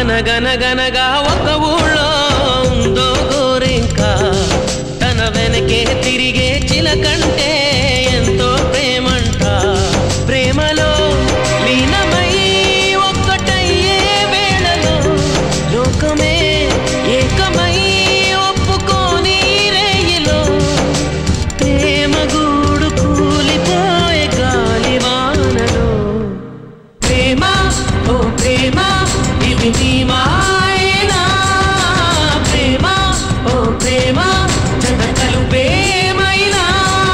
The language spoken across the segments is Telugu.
అనగనగనగా ఒక ఊళ్ళో ఉందో గోరింక తన వెనకే తిరిగే చిలకంటే ఎంతో ప్రేమంట ప్రేమలో లీనమై ఒక్కటయ్యే వేళలో లోకమే ఏకమై ఒప్పుకోని రేయిలో ప్రేమ గూడు కూలిపోయే గాలివానలో ప్రేమ ఓ ప్రేమ ఇది నీ మాయనా ప్రేమ ఓ ప్రేమ జగతలు ప్రేమైనా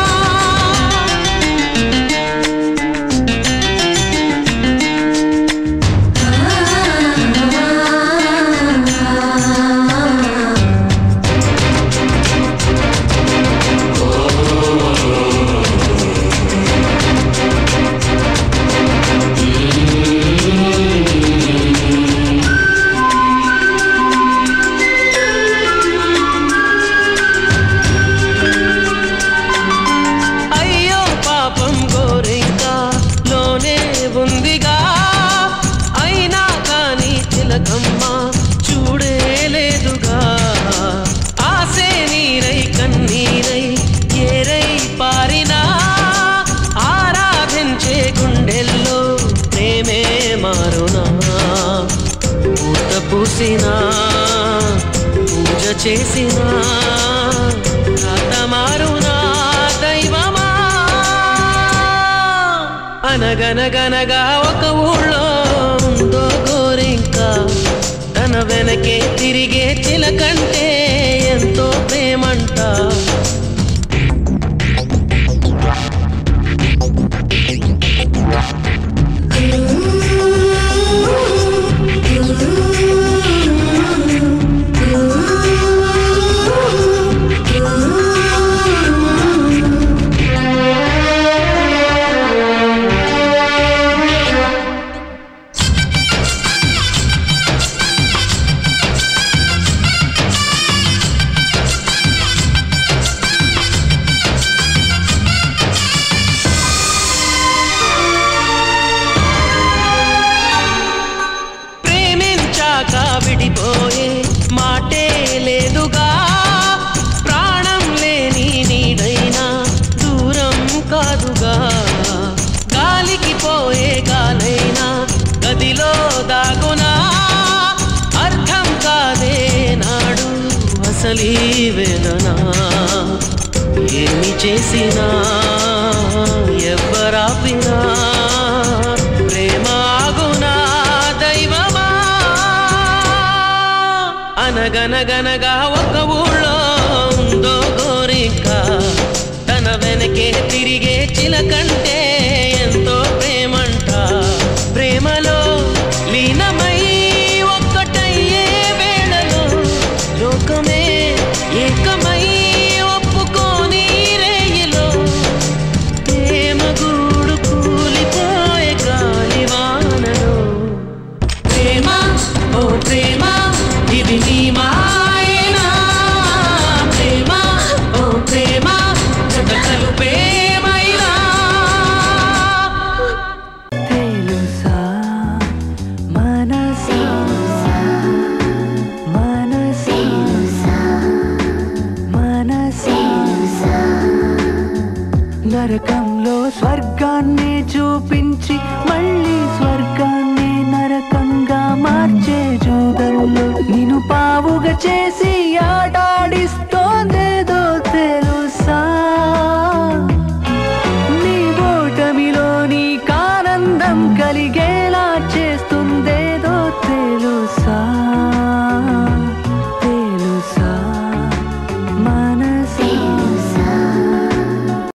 అయ్యో పాపం గోరింక లోనే ఉందిగా అయినా కానీ చిలకమ్మ చూడే లేదుగా ఆసే నీరై కన్నీరై ఏరై పారినా ఆరాధించే గుండెల్లో ప్రేమే మారునా పూత పూసినా పూజ చేసినా రాత మారునా దైవమా అనగనగనగా ఒక ఊళ్ళో ఉందో గోరింక తన వెనకే తిరిగే చిలకంటే ఎంతో ప్రేమంట ప్రేమించాక విడిపోయే మాటే లేదుగా ప్రాణం లేని నీడైనా దూరం కాదుగా గాలికి పోయే గాలైనా గదిలో దాగునా అర్థం కాదే నాడు అసలీ వేదనా ఏమి చేసినా ఎవ్వరాపినా ప్రేమ ఆగునా దైవమా అనగనగనగా ఒక ఊళ్ళో ఉందో గోరింక తన వెనకే తిరిగే చిలకంటే ఎంతో ప్రేమంట ప్రేమలో లీనమై ఒక్కటయ్యే వేళలో లోకమే ఏకమై ఒప్పుకోని రేయిలో ప్రేమ గూడు కూలిపోయే గాలివానలో ప్రేమ ఓ ప్రేమ ఇది నీ మాయనా ప్రేమ ఓ ప్రేమ జగతలు ప్రేమైనా తెలుసా మనసా మనసా మనసా నరకంలో స్వర్గాన్ని చూపించి మళ్ళీ స్వర్గాన్ని నరకంగా మార్చే జూదంలో నిన్ను పావుగా చేసి ఆటాడి